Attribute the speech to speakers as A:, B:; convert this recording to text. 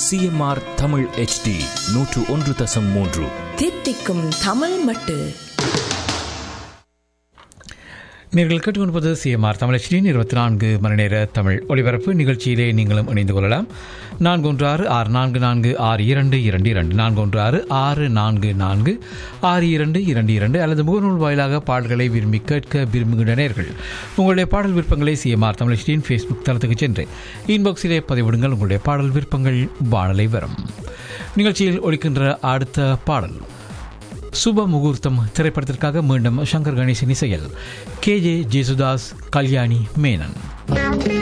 A: CMR Tamil HD நூற்று ஒன்று தசம் மூன்று
B: தித்திக்கும் தமிழ் மட்டு
C: நீங்கள் கேட்டுக்கொண்டிருப்பது சிஎம்ஆர் தமிழச்சியின் இருபத்தி நான்கு மணி நேர தமிழ் ஒலிபரப்பு நிகழ்ச்சியிலே நீங்களும் இணைந்து கொள்ளலாம் நான்கு ஒன்று ஆறு ஆறு நான்கு நான்கு ஆறு இரண்டு இரண்டு இரண்டு நான்கு ஒன்று ஆறு ஆறு நான்கு நான்கு ஆறு இரண்டு இரண்டு இரண்டு அல்லது முகநூல் வாயிலாக பாடல்களை விரும்பி கேட்க விரும்புகின்ற நேர்கள் உங்களுடைய பாடல் விருப்பங்களை சிஎம்ஆர் தமிழச்சியின் ஃபேஸ்புக் தளத்துக்கு சென்று இன்பாக்ஸிலே பதிவிடுங்கள் உங்களுடைய பாடல் விருப்பங்கள் வாழலை வரும் நிகழ்ச்சியில் ஒழிக்கின்ற அடுத்த பாடல் சுப முகூர்த்தம் திரைப்படத்திற்காக மீண்டும் சங்கர் கணேசன் இசையில் கே ஜே ஜேசுதாஸ் கல்யாணி மேனன்